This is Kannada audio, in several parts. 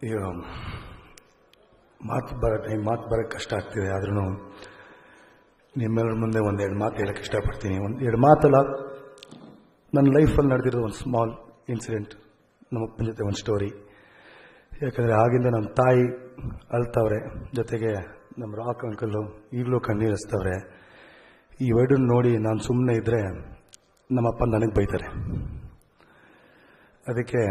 ಈಗ ಮಾತು ಬರೋ ಟೈಮ್ ಮಾತು ಬರೋಕ್ಕೆ ಕಷ್ಟ ಆಗ್ತಿದೆ ಆದ್ರೂ ನಿಮ್ಮೆಲ್ಲರ ಮುಂದೆ ಒಂದೆರಡು ಮಾತು ಹೇಳಕ್ಕೆ ಇಷ್ಟಪಡ್ತೀನಿ ಒಂದು ಎರಡು ಮಾತಲ್ಲ ನನ್ನ ಲೈಫಲ್ಲಿ ನಡೆದಿರೋ ಒಂದು ಸ್ಮಾಲ್ ಇನ್ಸಿಡೆಂಟ್ ನಮ್ಮ ಅಪ್ಪನ ಜೊತೆ ಒಂದು ಸ್ಟೋರಿ ಯಾಕಂದರೆ ಆಗಿಂದ ನಮ್ಮ ತಾಯಿ ಅಳ್ತವ್ರೆ ಜೊತೆಗೆ ನಮ್ಮ ರಾಕ್ ಅಂಕಲ್ಲು ಈಗಲೂ ಕಣ್ಣೀರು ಹಚ್ತವ್ರೆ ಈ ಎರಡನ್ನ ನೋಡಿ ನಾನು ಸುಮ್ಮನೆ ಇದ್ದರೆ ನಮ್ಮಪ್ಪ ನನಗೆ ಬೈತಾರೆ ಅದಕ್ಕೆ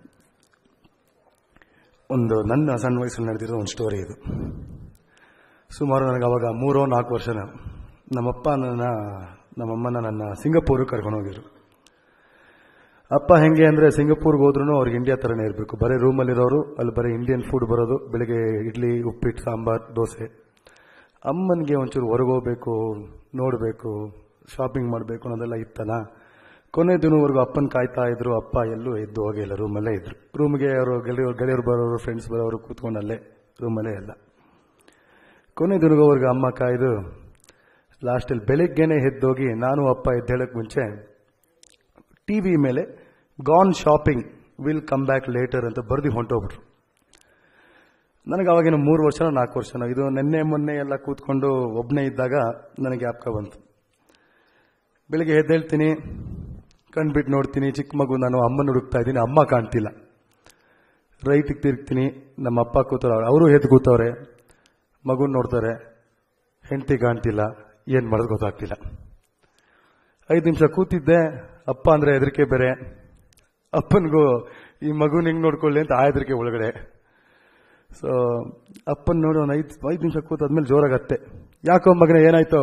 ಒಂದು ನನ್ನ ಸಣ್ಣ ವಯಸ್ಸಲ್ಲಿ ನಡೆದಿರೋ ಒಂದು ಸ್ಟೋರಿ ಇದು ಸುಮಾರು ನನಗೆ ಅವಾಗ ಮೂರೋ ನಾಲ್ಕು ವರ್ಷನ ನಮ್ಮಪ್ಪ ನನ್ನ ನಮ್ಮಮ್ಮನ ನನ್ನ ಸಿಂಗಪೂರಿಗೆ ಕರ್ಕೊಂಡು ಹೋಗಿದ್ರು ಅಪ್ಪ ಹೆಂಗೆ ಅಂದರೆ ಸಿಂಗಪೂರ್ಗೆ ಹೋದ್ರೂ ಅವ್ರಿಗೆ ಇಂಡಿಯಾ ಥರನೇ ಇರಬೇಕು ಬರೀ ರೂಮಲ್ಲಿರೋರು ಅಲ್ಲಿ ಬರೀ ಇಂಡಿಯನ್ ಫುಡ್ ಬರೋದು ಬೆಳಿಗ್ಗೆ ಇಡ್ಲಿ ಉಪ್ಪಿಟ್ಟು ಸಾಂಬಾರ್ ದೋಸೆ ಅಮ್ಮನಿಗೆ ಒಂಚೂರು ಹೊರಗೋಗ್ಬೇಕು ನೋಡಬೇಕು ಶಾಪಿಂಗ್ ಮಾಡಬೇಕು ಅನ್ನೋದೆಲ್ಲ ಇತ್ತಲ್ಲ ಕೊನೆ ದಿನವರೆಗೂ ಅಪ್ಪನ ಕಾಯ್ತಾ ಇದ್ರು ಅಪ್ಪ ಎಲ್ಲೂ ಎದ್ದು ಹೋಗಿಲ್ಲ ರೂಮಲ್ಲೇ ಇದ್ರು ರೂಮ್ಗೆ ಅವರು ಗೆಳೆಯರು ಗೆಳೆಯರು ಬರೋರು ಫ್ರೆಂಡ್ಸ್ ಬರೋರು ಕೂತ್ಕೊಂಡು ಅಲ್ಲೇ ರೂಮಲ್ಲೇ ಎಲ್ಲ ಕೊನೆ ದಿನಗೋವರೆಗೂ ಅಮ್ಮ ಕಾಯ್ದು ಲಾಸ್ಟಲ್ಲಿ ಬೆಳಿಗ್ಗೆನೆ ಎದ್ದೋಗಿ ನಾನು ಅಪ್ಪ ಎದ್ದೇಳಕ್ಕೆ ಮುಂಚೆ ಟಿ ವಿ ಮೇಲೆ gone shopping will come back later ಅಂತ ಬರೆದು ಹೊಂಟೋಗ್ಬಿಟ್ರು ನನಗೆ ಅವಾಗಿನ ಮೂರು ವರ್ಷನೋ ನಾಲ್ಕು ವರ್ಷನೋ ಇದು ನಿನ್ನೆ ಮೊನ್ನೆ ಎಲ್ಲ ಕೂತ್ಕೊಂಡು ಒಬ್ಬನೇ ಇದ್ದಾಗ ನನಗೆ ಜ್ಞಾಪಕ ಬಂತು ಬೆಳಿಗ್ಗೆ ಎದ್ದೇಳ್ತೀನಿ ಕಣ್ಬಿಟ್ಟು ನೋಡ್ತೀನಿ ಚಿಕ್ಕ ಮಗು ನಾನು ಅಮ್ಮನ ಹುಡುಕ್ತಾ ಇದ್ದೀನಿ ಅಮ್ಮ ಕಾಣ್ತಿಲ್ಲ ರೈಟಿಗೆ ತಿರುಗ್ತೀನಿ ನಮ್ಮ ಅಪ್ಪ ಕೂತವ್ರು ಅವರು ಎದ್ದು ಕೂತವ್ರೆ ಮಗುನ ನೋಡ್ತಾರೆ ಹೆಂಡತಿ ಕಾಣ್ತಿಲ್ಲ ಏನು ಮಾಡೋದು ಗೊತ್ತಾಗ್ತಿಲ್ಲ ಐದು ನಿಮಿಷ ಕೂತಿದ್ದೆ ಅಪ್ಪ ಅಂದರೆ ಹೆದರಿಕೆ ಬೇರೆ ಅಪ್ಪನಿಗೂ ಈ ಮಗುನ ಹೆಂಗೆ ನೋಡ್ಕೊಳ್ಳಿ ಅಂತ ಆ ಹೆದರಿಕೆ ಒಳಗಡೆ ಸೊ ಅಪ್ಪನ ನೋಡಿ ಒಂದು ಐದು ಐದು ನಿಮಿಷ ಕೂತಾದ್ಮೇಲೆ ಜೋರಾಗತ್ತೆ ಯಾಕೋ ಮಗನೇ ಏನಾಯ್ತು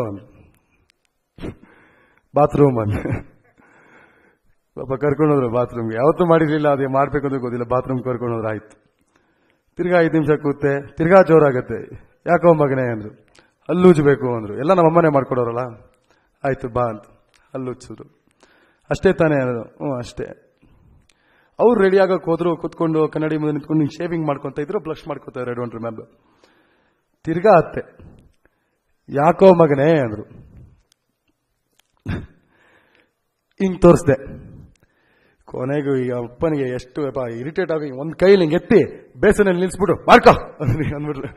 ಬಾತ್ರೂಮ್ ಅಂತ ಪಾಪ ಕರ್ಕೊಂಡು ಹೋದ್ರು ಬಾತ್ರೂಮ್ಗೆ ಯಾವತ್ತೂ ಮಾಡಿರ್ಲಿಲ್ಲ ಅದೇ ಮಾಡ್ಬೇಕು ಅಂತ ಗೊತ್ತಿಲ್ಲ ಬಾತ್ರೂಮ್ ಕರ್ಕೊಂಡು ಹೋದ್ರೆ ಆಯ್ತು ತಿರ್ಗಾ ಐದು ನಿಮಿಷ ಕೂತೆ ತಿರ್ಗಾ ಜೋರಾಗತ್ತೆ ಯಾಕೋ ಮಗನೇ ಅಂದ್ರು ಹಲ್ಲುಜ್ಬೇಕು ಅಂದ್ರು ಎಲ್ಲ ನಮ್ಮ ಅಮ್ಮನೇ ಮಾಡ್ಕೊಡೋರಲ್ಲ ಆಯ್ತು ಬಾ ಅಂತ ಹಲ್ಲುಚ್ಚಿದ್ರು ಅಷ್ಟೇ ತಾನೇ ಅನ್ನೋದು ಹ್ಞೂ ಅಷ್ಟೇ ಅವ್ರು ರೆಡಿ ಆಗಕ್ಕೆ ಹೋದ್ರು ಕೂತ್ಕೊಂಡು ಕನ್ನಡಿ ಮುಂದೆ ನಿಂತ್ಕೊಂಡು ಹಿಂಗೆ ಶೇವಿಂಗ್ ಮಾಡ್ಕೊಂತ ಇದ್ರು ಬ್ಲಶ್ ಮಾಡ್ಕೊತಾ ಇದ್ರು ಡೋಂಟ್ ರಿಮೆಂಬರ್ ತಿರ್ಗಾ ಅತ್ತೆ ಯಾಕೋ ಮಗನೇ ಅಂದ್ರು ಹಿಂಗ್ ತೋರಿಸ್ದೆ ಕೊನೆಗೂ ಈ ಅಪ್ಪನಿಗೆ ಎಷ್ಟು ಇರಿಟೇಟ್ ಆಗಿ ಒಂದ್ ಕೈಲಿ ಹಿಂಗೆ ಎತ್ತಿ ಬೇಸನಲ್ಲಿ ನಿಲ್ಸ್ಬಿಟ್ಟು ಮಾಡ್ಕೋ ಅಂದ್ಬಿಟ್ರು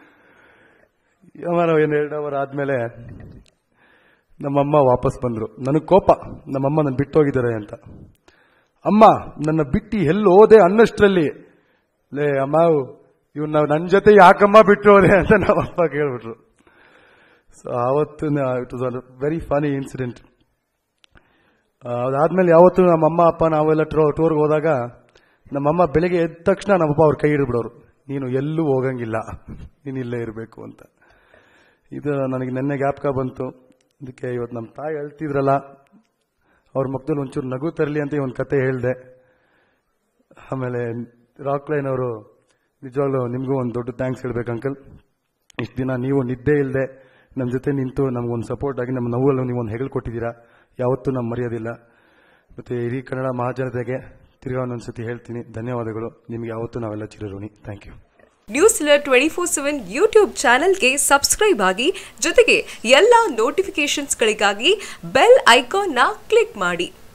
ಯಮಾನ ಒಂದು ಎರಡು ಅವರ್ ಆದ್ಮೇಲೆ ನಮ್ಮಮ್ಮ ವಾಪಸ್ ಬಂದ್ರು ನನಗೆ ಕೋಪ ನಮ್ಮಮ್ಮ ನನ್ನ ಬಿಟ್ಟು ಹೋಗಿದ್ದಾರೆ ಅಂತ ಅಮ್ಮ ನನ್ನ ಬಿಟ್ಟು ಎಲ್ಲಿ ಹೋದೆ ಅನ್ನಷ್ಟರಲ್ಲಿ ಲೇ ಅಮ್ಮ ಇವ್ನ ನನ್ನ ಜೊತೆ ಯಾಕಮ್ಮ ಬಿಟ್ಟು ಹೋದೆ ಅಂತ ನಮ್ಮಪ್ಪ ಕೇಳ್ಬಿಟ್ರು ಸೊ ಆವತ್ತು it was very funny incident ಅದಾದ್ಮೇಲೆ ಯಾವತ್ತು ನಮ್ಮಮ್ಮ ಅಪ್ಪ ನಾವೆಲ್ಲ ಟೂರ್ಗೆ ಹೋದಾಗ ನಮ್ಮಮ್ಮ ಬೆಳಿಗ್ಗೆ ಎದ್ದ ತಕ್ಷಣ ನಮ್ಮಪ್ಪ ಅವ್ರ ಕೈ ಹಿಡಿದ್ಬಿಡೋರು ನೀನು ಎಲ್ಲೂ ಹೋಗಂಗಿಲ್ಲ ನೀನು ಇಲ್ಲೇ ಇರಬೇಕು ಅಂತ ಇದು ನನಗೆ ನೆನ್ನೆ ಜ್ಞಾಪಕ ಬಂತು ಅದಕ್ಕೆ ಇವತ್ತು ನಮ್ಮ ತಾಯಿ ಅಳ್ತಿದ್ರಲ್ಲ ಅವ್ರ ಮಕ್ಕದಲ್ಲಿ ಒಂಚೂರು ನಗು ತರಲಿ ಅಂತ ಒಂದು ಕತೆ ಹೇಳಿದೆ ಆಮೇಲೆ ರಾಕ್ ಲೈನ್ ಅವರು ನಿಜವಾಗ್ಲೂ ನಿಮಗೂ ಒಂದು ದೊಡ್ಡ ಥ್ಯಾಂಕ್ಸ್ ಹೇಳ್ಬೇಕು ಅಂಕಲ್ ಇಷ್ಟು ದಿನ ನೀವು ನಿದ್ದೆ ಇಲ್ಲದೆ ನಮ್ಮ ಜೊತೆ ನಿಂತು ನಮಗೊಂದು ಸಪೋರ್ಟ್ ಆಗಿ ನಮ್ಮ ನೋವಲ್ಲೂ ನೀವು ಒಂದು ಹೆಗಲು ಕೊಟ್ಟಿದ್ದೀರಾ ಯಾವತ್ತೂ ನಮ್ಮ ಮರೆಯೋದಿಲ್ಲ ಮತ್ತು ಇಡೀ ಕನ್ನಡ ಮಹಾಜನತೆಗೆ ತಿರ್ಗಾ ಒಂದೊಂದ್ಸತಿ ಹೇಳ್ತೀನಿ ಧನ್ಯವಾದಗಳು ನಿಮಗೆ ಯಾವತ್ತೂ ನಾವೆಲ್ಲ ಚಿರಋಣಿ thank you news twenty four seven YouTube ಚಾನೆಲ್ಗೆ ಸಬ್ಸ್ಕ್ರೈಬ್ ಆಗಿ ಜೊತೆಗೆ ಎಲ್ಲ ನೋಟಿಫಿಕೇಶನ್ಸ್ಗಳಿಗಾಗಿ ಬೆಲ್ ಐಕಾನ್ನ ಕ್ಲಿಕ್ ಮಾಡಿ